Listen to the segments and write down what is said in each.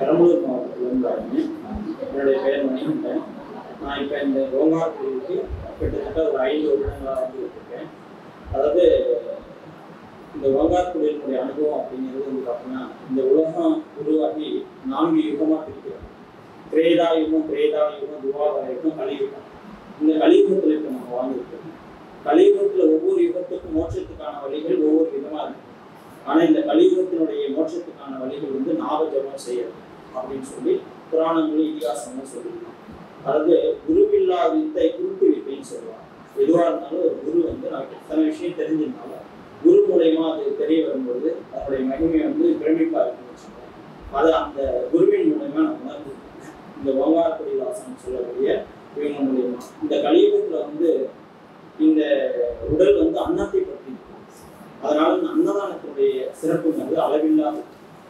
பெரம்பலூர் மாவட்டத்திலேருந்து வரேன் என்னுடைய பெயர் மணிகண்டன் நான் இப்போ இந்த ரோங்கார் கோயிலுக்கு கிட்டத்தட்ட ஒரு ஐந்து வருடங்களாக வந்து இருக்கேன் அதாவது இந்த ரோங்கார் கோயிலினுடைய அனுபவம் அப்படிங்கிறது வந்து பார்த்தீங்கன்னா இந்த உலகம் உருவாகி நான்கு யுகமாக பிரிக்கிறோம் திரேதா யுகம் திரேதா யுகம் துவாபர யுகம் கலியுகம் இந்த கலியுகத்தில் இப்போ நம்ம வாழ்ந்துருக்கோம் கலியுகத்தில் ஒவ்வொரு யுகத்துக்கும் மோட்சத்துக்கான வழிகள் ஒவ்வொரு விதமாக இருக்கு ஆனால் இந்த கலியுகத்தினுடைய மோட்சத்துக்கான வழிகள் வந்து நாகஜபம் செய்யறது அப்படின்னு சொல்லி புராணங்களும் இதிகாசங்களும் சொல்லியிருக்காங்க அதாவது குருவில்லா வித்தை குருட்டு வித்தைன்னு சொல்லுவாங்க எதுவாக இருந்தாலும் ஒரு குரு வந்து நமக்கு எத்தனை விஷயம் தெரிஞ்சிருந்தாலும் குரு மூலயமா அது தெரிய வரும்பொழுது அதனுடைய மகிமை வந்து பிரமிப்பாக இருக்குன்னு வச்சுக்கோங்க அதை அந்த குருவின் மூலயமா நம்ம உணர்ந்து இந்த ஓங்காரக்குடி வாசனம் சொல்லக்கூடிய இவங்க மூலியமா இந்த கலியுகத்தில் வந்து இந்த உடல் வந்து அன்னத்தை பற்றி இருக்கு. அதனால இந்த அன்னதானத்தினுடைய சிறப்புங்கிறது அளவில்லாது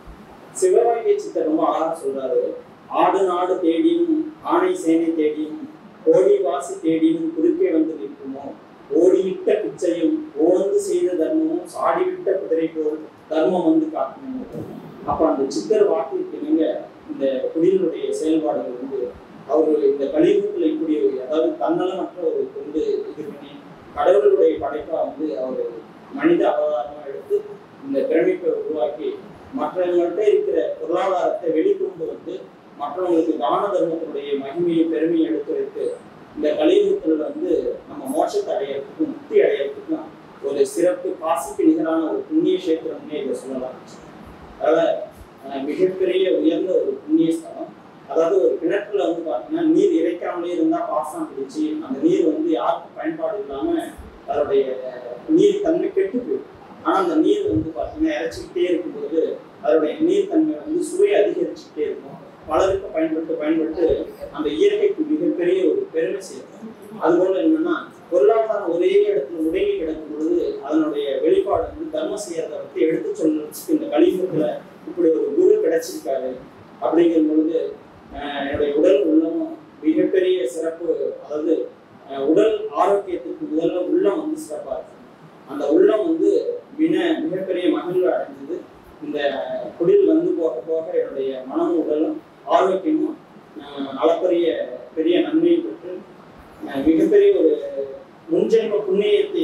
சிவவாகிய சித்தர் ரொம்ப அழகா சொல்றாரு ஆடு நாடு தேடியும் ஆணை சேனை தேடியும் கோடி வாசி தேடியும் குறுக்கே வந்து நிற்குமோ ஓடியிட்ட பிச்சையும் ஓந்து செய்த தர்மமும் சாடிவிட்ட குதிரை போல் தர்மம் வந்து காக்கணும் அப்ப அந்த சித்தர் வாக்கிற்கு இணங்க இந்த குடியினுடைய செயல்பாடுகள் வந்து அவர் இந்த கலியுகத்தில் இப்படி ஒரு அதாவது தன்னலமற்ற ஒரு கொண்டு இது பண்ணி கடவுளுடைய படைப்பா வந்து அவர் மனித அவதாரமா எடுத்து இந்த பிரமிப்பை உருவாக்கி மற்றவங்கள்ட்ட இருக்கிற பொருளாதாரத்தை வெளிக்கொண்டு வந்து மற்றவங்களுக்கு தான தர்மத்தினுடைய மகிமையை பெருமையை எடுத்து வைத்து இந்த கலியுகத்தில் வந்து நம்ம மோட்சத்தை அடையறதுக்கும் முக்தி அடையறதுக்கும் ஒரு சிறப்பு காசிக்கு நிகரான ஒரு புண்ணிய கஷேத்திரம்னே இதை சொல்லலாம் அதாவது அஹ், மிகப்பெரிய உயர்ந்த ஒரு புண்ணிய ஸ்தலம் அதாவது ஒரு கிணற்றுல வந்து பார்த்தீங்கன்னா நீர் இறைக்காமலே இருந்தால் பாசனம் பிடிச்சி அந்த நீர் வந்து யாருக்கும் பயன்பாடு இல்லாம அதனுடைய நீர் தன்மை கெட்டு போயிடும் ஆனா அந்த நீர் வந்து பார்த்தீங்கன்னா இறைச்சிக்கிட்டே இருக்கும்போது அதனுடைய நீர் தன்மை வந்து சுவை அதிகரிச்சுக்கிட்டே இருக்கும் பலருக்கு பயன்பட்டு பயன்பட்டு அந்த இயற்கைக்கு மிகப்பெரிய ஒரு பெருமை சேர்க்கும் அதுபோல என்னன்னா பொருளாதாரம் ஒரே இடத்துல முடங்கி கிடக்கும் பொழுது அதனுடைய வெளிப்பாடு வந்து தர்மம் செய்யறதை பற்றி எடுத்து சொல்றதுக்கு இந்த கலியுகத்துல இப்படி ஒரு குரு கிடைச்சிருக்காரு அப்படிங்கும் பொழுது ஆஹ் என்னுடைய உடல் உள்ளமும் மிகப்பெரிய சிறப்பு அதாவது ஆஹ் உடல் ஆரோக்கியத்துக்கு முதல்ல உள்ளம் வந்து சிறப்பா இருக்கு அந்த உள்ளம் வந்து மிக மிகப்பெரிய மகிழ்வு அடைஞ்சது இந்த குடில் வந்து போக போக என்னுடைய மனமும் உடலும் ஆரோக்கியமும் ஆஹ் அளப்பரிய பெரிய நன்மையும் பெற்று ஆஹ் மிகப்பெரிய ஒரு முன்ஜென்ம புண்ணியத்தை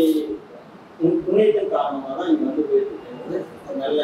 முன் புண்ணியத்தின் காரணமாக தான் இங்க வந்து போயிட்டு இருக்கிறது ஒரு நல்ல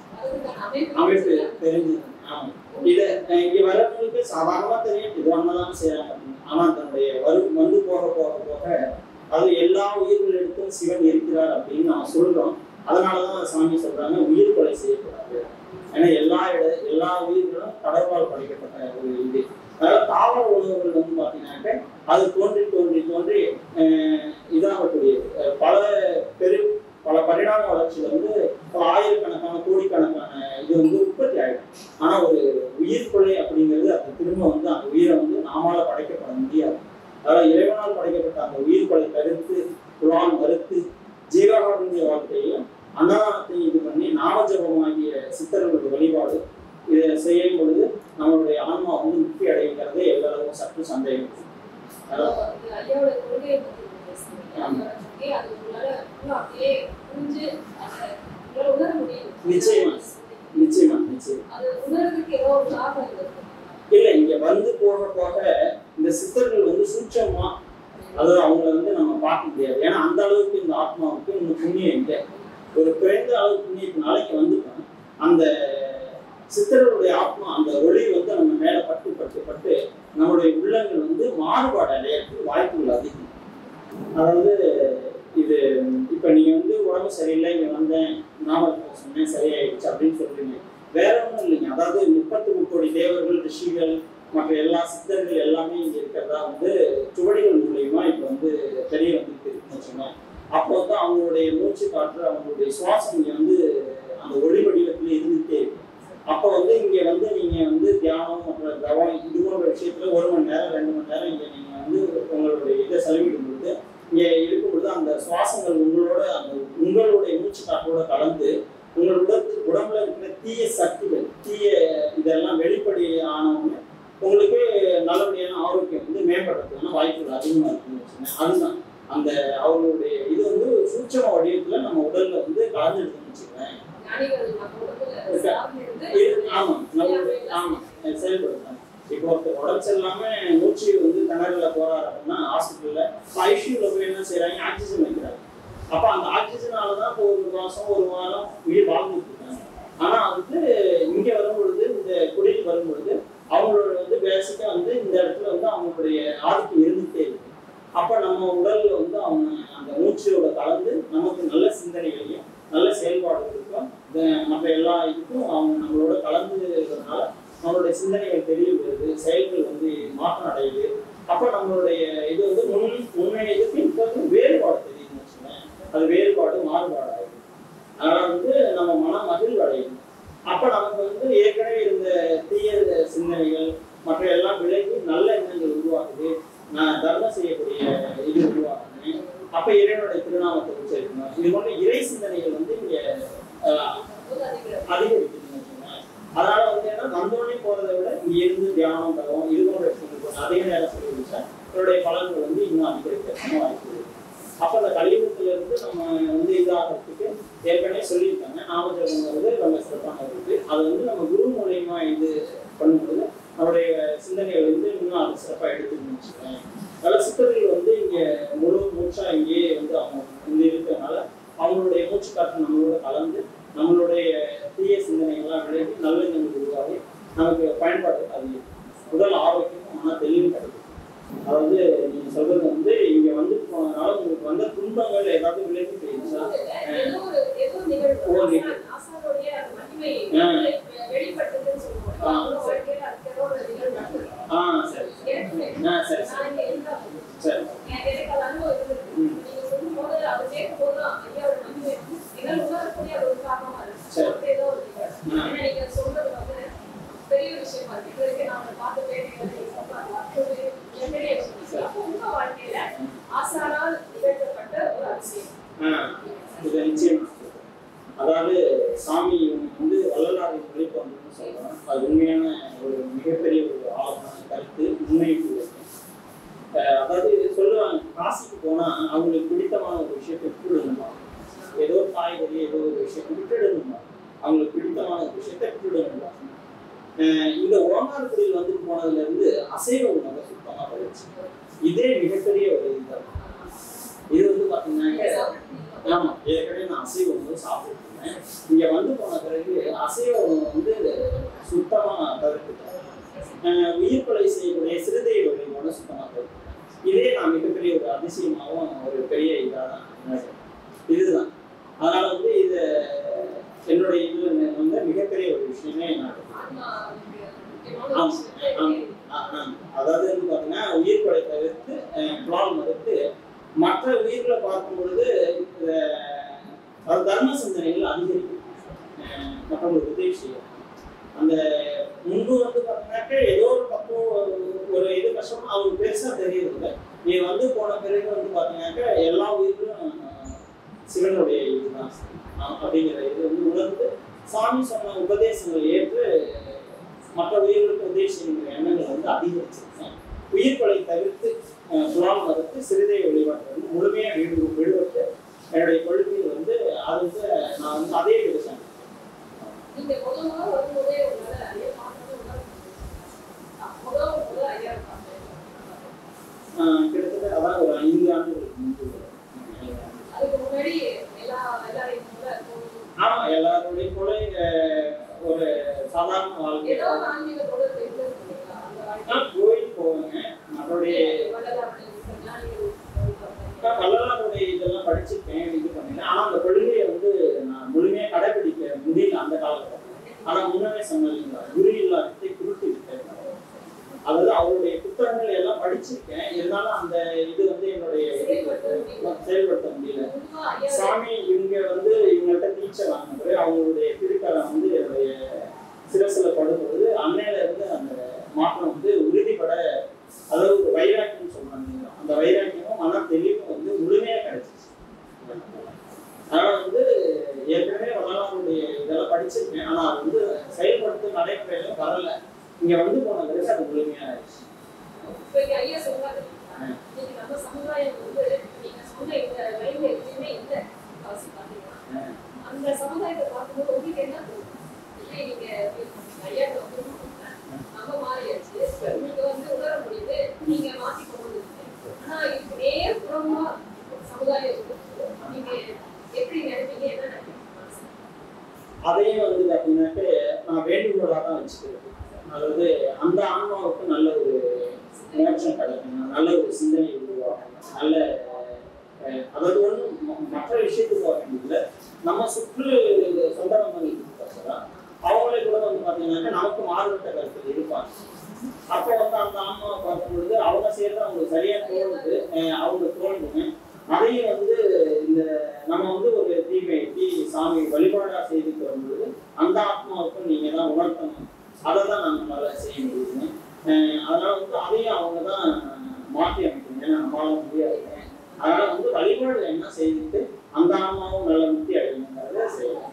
அமைப்பு தெரிஞ்சது ஆமா இத அஹ் இங்க வரவங்களுக்கு சாதாரணமா தெரியும் இது ஒன்னதான் செய்யறாங்க அப்படின்னு. ஆனா தன்னுடைய வரு வந்து போக போக போக அது எல்லா உயிர்களிடத்தும் சிவன் இருக்கிறார் அப்படின்னு நான் சொல்றோம் அதனாலதான் சாமி சொல்றாங்க உயிர் கொலை செய்யக்கூடாது ஏன்னா எல்லா இட எல்லா உயிர்களும் கடவுளால் படைக்கப்பட்ட ஒரு இது அதாவது தாவர உணவுகள் வந்து பார்த்தீங்கன்னாக்க அது தோன்றி தோன்றி தோன்றி அஹ் இதாகக்கூடியது அஹ் பல பெரு பல பரிணாம வளர்ச்சியில வந்து பல ஆயிரக்கணக்கான கோடிக்கணக்கான இது வந்து உற்பத்தி ஆயிடும் ஆனா ஒரு உயிர் கொலை அப்படிங்கிறது அது திரும்ப வந்து அந்த உயிரை வந்து நாமால படைக்கப்பட முடியாது அதாவது இறைவனால் படைக்கப்பட்ட அந்த உயிர் கொலை கருத்து குலான் மறுத்து ஜீவகாருண்ய வாழ்க்கையையும் அன்னதானத்தையும் இது பண்ணி நாமஜபமாகிய சித்தர்களுடைய வழிபாடு இதை செய்யும் பொழுது நம்மளுடைய ஆன்மா வந்து முக்தி அடைகிறது எல்லளவும் சற்று சந்தேகம் அதான் ஐயாவோட கொள்கையை பத்தி பேசுறீங்க ஆமா. ஓகே அது உங்களால இன்னும் அப்படியே புரிஞ்சு அதை உங்களால உணர முடியும் நிச்சயமா. நிச்சயமா நிச்சயம் அது உணர்றதுக்கு ஏதோ ஒரு காரணம் இருக்கு இல்ல இங்க வந்து போக போக இந்த சித்தர்கள் வந்து சூட்சமா அதாவது அவங்கள வந்து நம்ம பார்க்க முடியாது ஏன்னா அந்த அளவுக்கு இந்த ஆத்மாவுக்கு இன்னும் புண்ணியம் இல்லை ஒரு குறைந்த அளவு புண்ணியத்தினால இங்க வந்துட்டோம் அந்த சித்தர்களுடைய ஆத்மா அந்த ஒளி வந்து நம்ம மேல பட்டு பட்டு பட்டு நம்மளுடைய உள்ளங்கள் வந்து மாறுபாடு அடையறதுக்கு வாய்ப்புகள் அதிகம் அதாவது இது இப்ப நீங்க வந்து உடம்பு சரியில்லை இங்க வந்தேன் நாமக்கல் சொன்னேன் சரியாயிடுச்சு அப்படின்னு சொல்றீங்க வேற ஒன்றும் இல்லைங்க அதாவது முப்பத்தி முக்கோடி தேவர்கள் ரிஷிகள் மற்ற எல்லா சித்தர்கள் எல்லாமே இங்க இருக்கிறதா வந்து சுவடிகள் மூலியமா இப்ப வந்து தெரிய வந்துட்டு இருக்குன்னு வச்சுக்கோங்க அப்போ வந்து அவங்களுடைய மூச்சு காற்று அவங்களுடைய சுவாசம் இங்க வந்து அந்த ஒளி வடிவத்துல இருந்துகிட்டே இருக்கு அப்போ வந்து இங்க வந்து நீங்க வந்து தியானம் மற்ற தவம் இது போன்ற விஷயத்துல ஒரு மணி நேரம் ரெண்டு மணி நேரம் இங்க நீங்க வந்து உங்களுடைய இதை செலவிடும் பொழுது இங்க இருக்கும் பொழுது அந்த சுவாசங்கள் உங்களோட அந்த உங்களுடைய மூச்சு காற்றோட கலந்து உங்களோட உடம்புல இருக்கிற தீய சக்திகள் தீய இதெல்லாம் வெளிப்படை ஆனவங்க உங்களுக்கு நல்லபடியான ஆரோக்கியம் வந்து மேம்படுறதுக்கான வாய்ப்புகள் அதிகமாக இருக்குன்னு வச்சுக்கோங்க அதுதான் அந்த அவங்களுடைய இது வந்து சூட்சம வடிவத்துல நம்ம உடல்ல வந்து கலந்துடுதுன்னு வச்சுக்கோங்க ஞானிகள் நம்ம உடம்புல சார்ந்து இருந்து இது- ஆமா நம்ம ஆமா செயல்படுத்தணும் இப்போ ஒருத்தர் உடம்பு சரியில்லாம மூச்சு வந்து திணறல போறாரு அப்படின்னா ஹாஸ்பிட்டல்ல ஐசியூல போய் என்ன செய்யறாங்க ஆக்சிஜன் வைக்கிறாங்க அப்ப அந்த ஆக்சிஜனால தான் இப்போ ஒரு மாசம் ஒரு வாரம் உயிர் வாழ்ந்துட்டு இருக்காங்க ஆனா வந்து இங்க வரும் பொழுது இந்த குடியில் வரும் பொழுது அவங்களோட வந்து பேசிக்கா வந்து இந்த இடத்துல வந்து அவங்களுடைய ஆதிக்கம் இருந்துகிட்டே இருக்கு அப்ப நம்ம உடல்ல வந்து அவங்க அந்த மூச்சோட கலந்து நமக்கு நல்ல சிந்தனைகளையும் நல்ல செயல்பாடுகளுக்கும் இந்த- மற்ற எல்லா இதுக்கும் அவங்க நம்மளோட கலந்துறதுனால நம்மளுடைய சிந்தனைகள் தெரிய வருது செயல்கள் வந்து மாற்றம் அடையுது அப்ப நம்மளுடைய இது வந்து முன் முன்னைய இதுக்கு இப்போ வந்து வேறுபாடு தெரியுதுன்னு வச்சுக்கோங்களேன் அது வேறுபாடு மாறுபாடு ஆகுது அதனால வந்து நம்ம மனம் மகிழ்வு அடையுது அப்ப நமக்கு வந்து ஏற்கனவே இருந்த தீய சிந்தனைகள் மற்ற எல்லாம் விலகி நல்ல எண்ணங்கள் உருவாகுது நான் தர்மம் செய்யக்கூடிய இது உருவாகுது அப்ப இறைவனுடைய திருநாமத்தை உச்சரிக்கணும் இது போன்ற இறை சிந்தனைகள் வந்து இங்க ஆஹ், போது அதிகம் அதிகரிக்குதுன்னு வச்சுக்கோங்களேன். அதனால வந்து என்ன வந்தோடனே போறதை விட இங்க இருந்து தியானம் தரும் இது போன்ற விஷயங்கள் கொஞ்சம் அதிக நேரம் சொல்லி வச்சா இதனுடைய பலன்கள் வந்து இன்னும் அதிகரிக்கிறதுக்கு வாய்ப்பு இருக்கு அப்ப அந்த கலியுகத்துல இருந்து நம்ம வந்து இதாகிறதுக்கு ஏற்கனவே சொல்லியிருக்காங்க நாமஜபம் வந்து ரொம்ப சிறப்பான இருக்கு அது வந்து நம்ம குரு மூலியமா இது பண்ணும்போது நம்மளுடைய சிந்தனைகள் வந்து இன்னும் அது சிறப்பா எடுத்துக்கணும்னு வச்சுக்கோங்க அதனால சித்தர்கள் வந்து இங்க முழு மூச்சா இங்கேயே வந்து அவங்க வந்து இருக்கிறதுனால அவங்களுடைய மூச்சு காற்று நம்மளோட கலந்து நம்மளுடைய தீய சிந்தனைகள்லாம் விலகி நல்ல எண்ணங்கள் உருவாகி நமக்கு பயன்பாடு அது உடல் ஆரோக்கியமும் மன தெளிவும் கிடைக்கும் அதாவது நீங்க சொல்றது வந்து இங்க வந்து போனதுனால உங்களுக்கு வந்த துன்பங்கள் ஏதாவது விலகி போயிருச்சா ஏதோ ஒரு ஏதோ ஒரு நிகழ்வு ஒரு ஆசான் ஆசானுடைய அந்த மகிமை ஆ. வெளிப்பட்டதுன்னு சொல்லுவோம் ஆ. அவங்க வாழ்க்கையில அதுக்கு ஏதோ ஒரு நிகழ்வு நடந்தது. ஆ சரி ஏற்கனவே ஆ சரி நான் சரி இங்க இருந்தா சரி எனக்கு எனக்கு அது அனுபவம் இருந்திருக்கு. ம். நீங்க சொல்லும்போது அதை கேட்கும்போது தான் ஐயாவோட மகிமை என்னால் உணரக்கூடிய அது ஒரு காரணமா இருக்கு. சரி. அப்படி ஏதோ ஒரு நிகழ்வு. ஆ. ஏன்னா நீங்க சொல்றது வந்து பெரிய விஷயமா இருக்கு. இது வரைக்கும் நான் உங்களை பார்த்த பேட்டிகளை நீங்க சொல்றது மற்றொரு என்னுடைய விஷயம். அப்போ உங்க வாழ்க்கையில ஆசானால் நிகழ்த்தப்பட்ட ஒரு அதிசயம். ஆ இது நிச்சயம் அதாவது சாமி இவங்க வந்து வள்ளலாரின் உழைப்பு வந்து சொல்றோம் அது உண்மையான ஒரு மிகப்பெரிய ஒரு ஆழமான கருத்து உண்மைக்கு இருக்கு. அஹ் அதாவது சொல்லுவாங்க காசிக்கு போனா அவங்களுக்கு பிடித்தமான ஒரு விஷயத்தை விட்டுடணுமா ஏதோ ஒரு காய்கறி ஏதோ ஒரு விஷயத்தை விட்டுடணுமா அவங்களுக்கு பிடித்தமான ஒரு விஷயத்தை விட்டுடணுமா அஹ் இந்த ஓங்காரக்குடியில் வந்து போனதுல இருந்து அசைவ உணவை சுத்தமா போயிடுச்சு இதே மிகப்பெரிய ஒரு இதுதான் இது வந்து நீங்க பாத்தீங்கன்னாக்க சாப்பிட்டீங்களா? ஆமா ஏற்கனவே நான் அசைவ உணவு சாப்பிட்டுருக்கேன் இங்க வந்து போன பிறகு அசைவ உணவு வந்து சுத்தமா தவிர்த்துட்டேன் அஹ் உயிர் கொலை செய்யக்கூடிய சிறுதை வழிபாடு சுத்தமா தவிர்த்துட்டேன் இதே நான் மிகப்பெரிய ஒரு அதிசயமாகவும் ஒரு பெரிய இதாக தான் நினைக்கிறேன். இதுதான் அதனால வந்து இது என்னுடைய இது வந்து மிகப்பெரிய ஒரு விஷயமே நான் ஆன்மா வந்து முக்கியமான ஆம், விஷயம். ஆம், ஆ- ஆம். அதாவது வந்து பார்த்தீங்கன்னா உயிர் கொலை தவிர்த்து அஹ், புலால் மறுத்து மற்ற உயிர்களை பார்க்கும் பொழுது அஹ், அது தர்ம சிந்தனைகள் அதிகரிக்கும் அஹ், மற்றவங்களுக்கு உதவி செய்யும் அந்த முன்பு வந்து பார்த்தீங்கன்னாக்க ஏதோ ஒரு பக்கம் ஒரு- ஒரு இது கஷ்டம் அவங்களுக்கு பெருசா தெரியறதில்ல நீ வந்து போன பிறகு வந்து பார்த்தீங்கன்னாக்க எல்லா உயிர்களும் அஹ், சிவனுடைய இதுதான் அஹ், அப்படிங்கிற இது வந்து உணர்ந்து சாமி சொன்ன உபதேசங்களை ஏற்று மற்ற உயிர்களுக்கு உதவி செய்கிற எண்ணங்கள் வந்து அதிகரிச்சிருக்கேன் உயிர் கொலை தவிர்த்து அஹ், புலால் மறுத்து சிறுதை வழிபாட்டை வந்து முழுமையாக விடு விடுபட்டு என்னுடைய கொள்கை வந்து அது வந்து நான் வந்து அதே விவசாயம் நீங்க முதல் முதல்ல வரும்போதே உங்களால ஐயா பார்த்தது உணர முடியுது. நான் முதல் முதல்ல ஐயா பார்த்தேன். ஆஹ் கிட்டத்தட்ட அதான் ஒரு ஐந்து ஆண்டுகளுக்கு முன்பு அதுக்கு முன்னாடி எல்லா எல்லாரையும் போல போகுது. ஆமா எல்லாருடைய போல அஹ், ஒரு சாதாரண வாழ்க்கை ஏதோ ஒரு ஆன்மீக தொடர்பு இருந்திருக்குங்களா? அந்த வாழ்க்கை. நான் கோயில் போவேங்க மற்றபடி வள்ளலாருடைய ஞானிகள் பார்த்தேன். நான் வள்ளலாருடைய இதெல்லாம் படிச்சிருக்கேன் இது பண்ணிருக்கேன் ஆனா அந்த கொள்கையை வந்து நான் முழுமையா கடைபிடிக்க முடியல அந்த காலத்துல ஆனா முன்னமே சொன்னீங்க குரு இல்லாததை குருட்டு விட்டேன் அதாவது அவருடைய புத்தகங்கள் எல்லாம் படிச்சிருக்கேன் இருந்தாலும் அந்த இது வந்து என்னுடைய செயல்படுத்த முடியல பொதுவா ஐயா சாமி இவங்க வந்து இவங்கள்ட்ட டீச்சர் வாங்கினது அவங்களுடைய திருக்கரம் வந்து என்னுடைய சிரசுல படும்பொழுது அன்னையில இருந்து அந்த மாற்றம் வந்து உறுதிப்பட அதாவது ஒரு வைராக்கியம் சொல்றாங்க இல்லையா? அந்த வைராக்கியமும் மன தெளிவும் வந்து முழுமையா கிடைச்சிச்சு அதனால வந்து ஏற்கனவே வரலாறுடைய இதெல்லாம் படிச்சிருக்கேன் ஆனா அது வந்து செயல்படுத்த நடைமுறையில வரல இங்க வந்து போன பிறகு அது முழுமையா ஆயிடுச்சு இப்ப இங்க ஐயா சொல்றாரு இன்னைக்கு நம்ம சமுதாயம் வந்து நீங்க சொன்ன இந்த லைன்ல எதுவுமே இல்லை காசு பாத்தீங்கன்னா அந்த சமுதாயத்தை பார்க்கும்போது உங்களுக்கு என்ன தோணும் எப்படி நீங்க feel பண்றீங்க? ஐயா வந்து நம்ம மாறியாச்சு உங்களுக்கு வந்து உணர முடியுது நீங்க மாத்தி கொண்டு வந்திருக்கீங்க ஆனா இதுக்கு நேர் புறமா சமுதாயம் இருக்கு நீங்க எப்படி நினைப்பீங்க என்ன நினைப்பீங்க அதையும் வந்து பார்த்தீங்கன்னாக்க நான் வேண்டுகோளாக தான் வச்சுக்கிறேன் அதாவது அந்த ஆன்மாவுக்கு நல்ல ஒரு மோட்சம் கிடைக்கணும் நல்ல ஒரு சிந்தனை உருவாகணும் நல்ல அஹ், அதாவது ஒன்றும் மற்ற விஷயத்துக்கு போக வேண்டியதில்லை நம்ம சுற்று சொந்த பண்ணிட்டு அவங்களே கூட வந்து பார்த்தீங்கன்னாக்க நமக்கு மாறுபட்ட கருத்து இருப்பாங்க அப்போ வந்து அந்த ஆன்மாவை பார்க்கும் பொழுது அவங்க செய்யறது அவங்களுக்கு சரியா தோணுது அஹ், அவங்க தோணுதுங்க அதையும் வந்து இந்த நம்ம வந்து ஒரு தீமை தீ சாமி வழிபாடா செய்துட்டு வரும்பொழுது அந்த ஆத்மாவுக்கும் நீங்க தான் உணர்த்தணும் அதை தான் நம்மளால செய்ய முடியுங்க அஹ் அதனால வந்து அதையும் அவங்க தான் மாற்றி அமைக்கணும் ஏன்னா நம்மளால முடியாதுங்க அதனால வந்து வழிபாடு என்ன செய்துட்டு அந்த ஆன்மாவும் நல்ல முக்தி அடையணுங்கிறத செய்யலாம்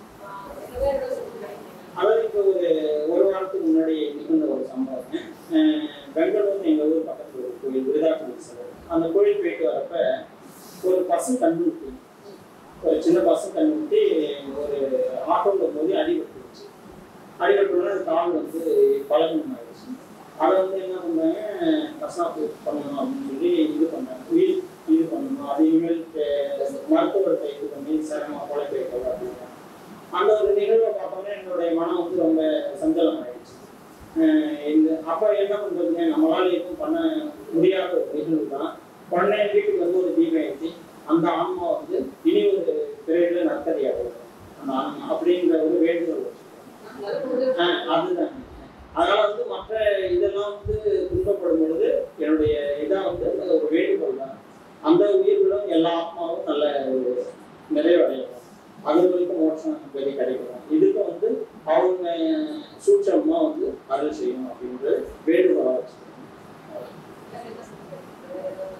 வேற ஏதாவது சொல்லுங்க அதாவது இப்போ ஒரு ஒரு வாரத்துக்கு முன்னாடி நிகழ்ந்த ஒரு சம்பவம் அஹ் பெங்களூர் எங்கள் ஊர் பக்கத்தில் ஒரு கோயில் விருதாச்சலம் சார் அந்த கோயில் போயிட்டு வரப்ப ஒரு பசு கண்ணுட்டி ஒரு சின்ன பசு கண்ணுட்டி ஒரு ஆட்டோவில் போது அடிபட்டுருச்சு அடிபட்டோன்னா அது கால் வந்து பழகம் ஆயிடுச்சு அதை வந்து என்ன பண்ணாங்க கசாப்பு பண்ணணும் அப்படின்னு சொல்லி இது பண்ணாங்க உயிர் இது பண்ணணும் அது இனிமேல் அஹ், மருத்துவர்கிட்ட இது பண்ணி சிரமம் கொலை போய்க்கல அப்படின்னா அந்த ஒரு நிகழ்வை பார்த்தோன்னே என்னுடைய மனம் வந்து ரொம்ப சஞ்சலம் ஆயிடுச்சு அஹ் இந்த அப்போ என்ன பண்றதுங்க நம்மளால எதுவும் பண்ண முடியாத ஒரு நிகழ்வு தான் பண்ண வீட்டுக்கு வந்து ஒரு தீபம் ஏற்றி அந்த ஆன்மா வந்து இனி ஒரு பிறகு நற்கதி ஆகும் அந்த ஆன்மா அப்படிங்கிற ஒரு வேண்டுகோள் வச்சிருக்கேன் வரும்போது ஆஹ் அதுதான் அதனால வந்து மற்ற இதெல்லாம் வந்து துன்பப்படும் பொழுது என்னுடைய இதான் வந்து ஒரு வேண்டுகோள் தான் அந்த உயிர்களும் எல்லா ஆத்மாவும் நல்ல ஒரு நிறைவடையணும் அதுங்களுக்கு மோட்சம் வெளி கிடைக்கணும் இதுக்கு வந்து அவங்க சூட்சமா வந்து அருள் செய்யணும் அப்படின்றது வேண்டுகோளாக வச்சுக்கணும் வேற என்ன சொல்லுங்க வேற ஏதாவது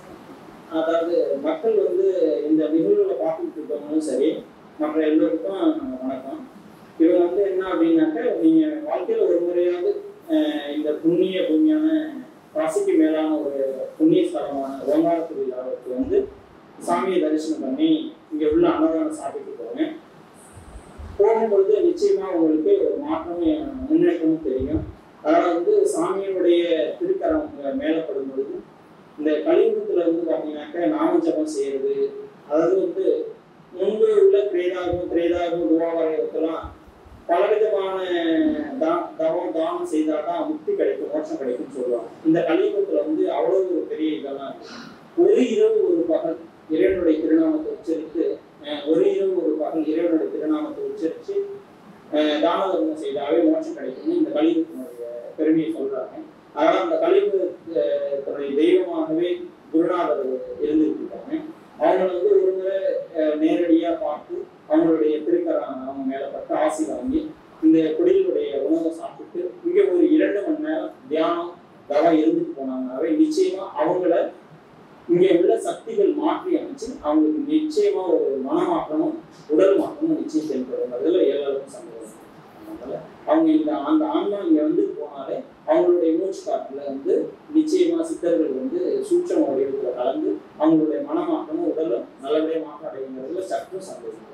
அதாவது மக்கள் வந்து இந்த நிகழ்வுகளை பார்த்துட்டு இருக்கவங்களும் சரி மற்ற எல்லோருக்கும் வணக்கம் இவங்க வந்து என்ன அப்படின்னாக்க நீங்க வாழ்க்கையில ஒரு முறையாவது அஹ், இந்த புண்ணிய பூமியான ராசிக்கு மேலான ஒரு புண்ணிய ஸ்தலமான ஓங்கார திருவிழாவுக்கு வந்து சாமியை தரிசனம் பண்ணி இங்க உள்ள அன்னதானம் சாப்பிட்டு போங்க போகும்பொழுது நிச்சயமா உங்களுக்கு ஒரு மாற்றமும் முன்னேற்றமும் தெரியும் அதனால வந்து சாமியினுடைய திருக்கரம் உங்க மேல படும் பொழுது இந்த கலியுகத்துல வந்து பாத்தீங்கன்னாக்க நாம ஜபம் செய்யறது அதாவது வந்து முன்பு உள்ள திரேதாகும் திரேதாகும் துவாவரத்துலாம் பலவிதமான தா- தவம் தானம் செய்தாதான் முக்தி கிடைக்கும் மோட்சம் கிடைக்கும்னு சொல்லுவாங்க இந்த கலியுகத்துல வந்து அவ்வளவு ஒரு பெரிய இதெல்லாம் இருக்கு ஒரு இரவு ஒரு பகல் இறைவனுடைய திருநாமத்தை உச்சரித்து அஹ், ஒரு இரவு ஒரு பகல் இறைவனுடைய திருநாமத்தை உச்சரித்து அஹ், தான தர்மம் செய்தாவே மோட்சம் கிடைக்கும்னு இந்த கலியுகத்தினுடைய பெருமையை சொல்றாங்க அதனால அந்த கலியுகத்தினுடைய தெய்வமாகவே குருநாதர் இருந்துட்டு இருக்காங்க அவங்கள வந்து ஒரு முறை அஹ், நேரடியா பார்த்து அவங்களுடைய திருக்கரம் அவங்க மேல பட்டு ஆசி வாங்கி இந்த குடிலுடைய உணவை சாப்பிட்டு இங்க ஒரு இரண்டு மணி நேரம் தியானம் தவம் இருந்துட்டு போனாங்கனாவே நிச்சயமா அவங்கள இங்க உள்ள சக்திகள் மாற்றி அமைச்சு அவங்களுக்கு நிச்சயமா ஒரு மனமாற்றமும் உடல் மாற்றமும் நிச்சயம் தென்படும் அதுல எல்லாருக்கும் சந்தோஷம் அதனால அவங்க இந்த அந்த ஆன்மா இங்க வந்து போனாலே அவங்களுடைய மூச்சு காற்றுல வந்து நிச்சயமா சித்தர்கள் வந்து சூட்சம வடிவத்துல கலந்து அவங்களுடைய மனமாற்றமும் உடலும் நல்லபடியா மாற்றம் அடைங்கிறதுல சற்றும் சந்தோஷம்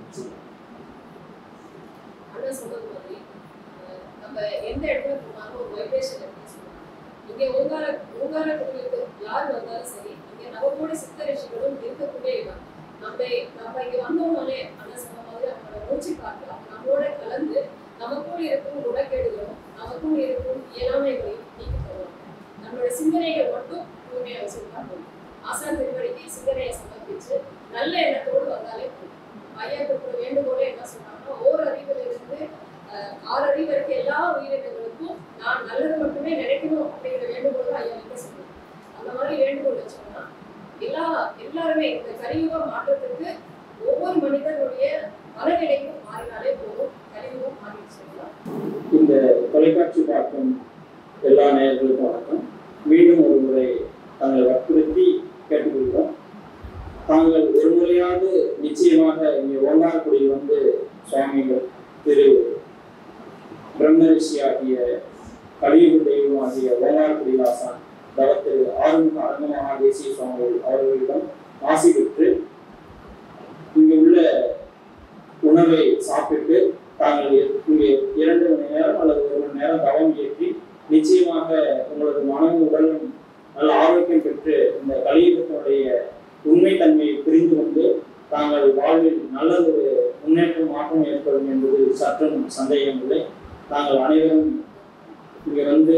அண்ணன் சொன்னது மாதிரி அஹ், நம்ம எந்த இடத்துல போனாலும் ஒரு வைப்ரேஷன் இருக்குன்னு சொல்லுவாங்க இங்க ஓங்கார ஓங்கார கோவிலுக்கு யார் வந்தாலும் சரி இங்க நவகோடி சித்த ரிஷிகளும் இருக்கக்கூடிய இடம் நம்ம நம்ம இங்க வந்தோம்னாலே அண்ணன் சொன்ன மாதிரி அவங்களோட மூச்சு காட்டு அவங்க நம்மளோட கலந்து நமக்குள் இருக்கும் குணக்கேடுகளும் நமக்குள் இருக்கும் இயலாமைகளையும் நீக்கி தருவாங்க நம்மளோட சிந்தனைகள் மட்டும் தூய்மையா வச்சிருந்தா போதும் ஆசான் திருவடிக்கு சிந்தனையை சமர்ப்பிச்சு நல்ல எண்ணத்தோடு வந்தாலே போதும் ஐயா கொடுக்குற வேண்டுகோளே என்ன சொன்னாங்கன்னா ஓர் அறிவில் இருந்து அஹ், ஆறு அறிவு வரைக்கும் எல்லா உயிரினங்களுக்கும் நான் நல்லது மட்டுமே நினைக்கணும் அப்படிங்கிற வேண்டுகோள் தான் ஐயா வந்து சொல்லுவாங்க அந்த மாதிரி வேண்டுகோள் வச்சோம்னா எல்லா எல்லாருமே இந்த கலியுக மாற்றத்துக்கு ஒவ்வொரு மனிதனுடைய மனநிலையும் மாறினாலே போதும் கலியுகம் மாறிடுச்சு இல்லையா? இந்த தொலைக்காட்சி பார்க்கும் எல்லா நேயர்களுக்கும் வணக்கம் மீண்டும் ஒரு முறை தங்களை வற்புறுத்தி கேட்டுக்கொள்கிறோம் தாங்கள் ஒரு முறையாவது நிச்சயமாக இங்கே ஓங்காரக்குடியில் வந்து சுவாமிகள் திரு பிரம்மரிஷி ஆகிய கலியுக தெய்வம் ஆகிய ஓங்காரக்குடி வாசன் தவ திரு ஆறுமுக அரங்கமகா தேசிய சுவாமிகள் அவர்களிடம் ஆசி பெற்று இங்கு உள்ள உணவை சாப்பிட்டு தாங்கள் இங்கே இரண்டு மணி நேரம் அல்லது ஒரு மணி நேரம் தவம் இயற்றி நிச்சயமாக உங்களது மனமும் உடலும் நல்ல ஆரோக்கியம் பெற்று இந்த கலியுகத்தினுடைய உண்மைத்தன்மையை புரிந்து கொண்டு தாங்கள் வாழ்வில் நல்லதொரு முன்னேற்றம் மாற்றம் ஏற்படும் என்பது சற்றும் சந்தேகமில்லை நாங்கள் அனைவரும் இங்கே வந்து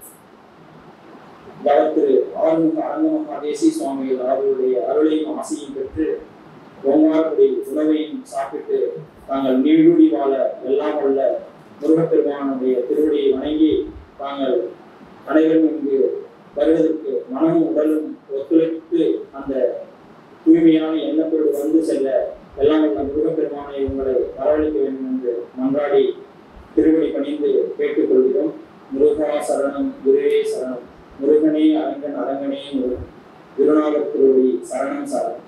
திரு ஆறுமுக அரங்கமகா தேசி சுவாமிகள் அவர்களுடைய அருளையும் ஆசையும் பெற்று ஓங்காரக்குடி உணவையும் சாப்பிட்டு தாங்கள் நீடூடி வாழ எல்லாம் வல்ல முருகப்பெருமானுடைய திருவடியை வணங்கி தாங்கள் அனைவரும் இங்கு வருவதற்கு மனமும் உடலும் ஒத்துழைத்து அந்த தூய்மையான எண்ணத்தோடு வந்து செல்ல எல்லாம் வல்ல முருகப்பெருமானை உங்களை வரவழைக்க வேண்டும் என்று மன்றாடி திருவடி பணிந்து கேட்டுக்கொள்கிறோம் முருகா சரணம் குருவே சரணம் முருகனே அரங்கன் அரங்கனே முருகன் குருநாதர் திருவடி சரணம் சரணம்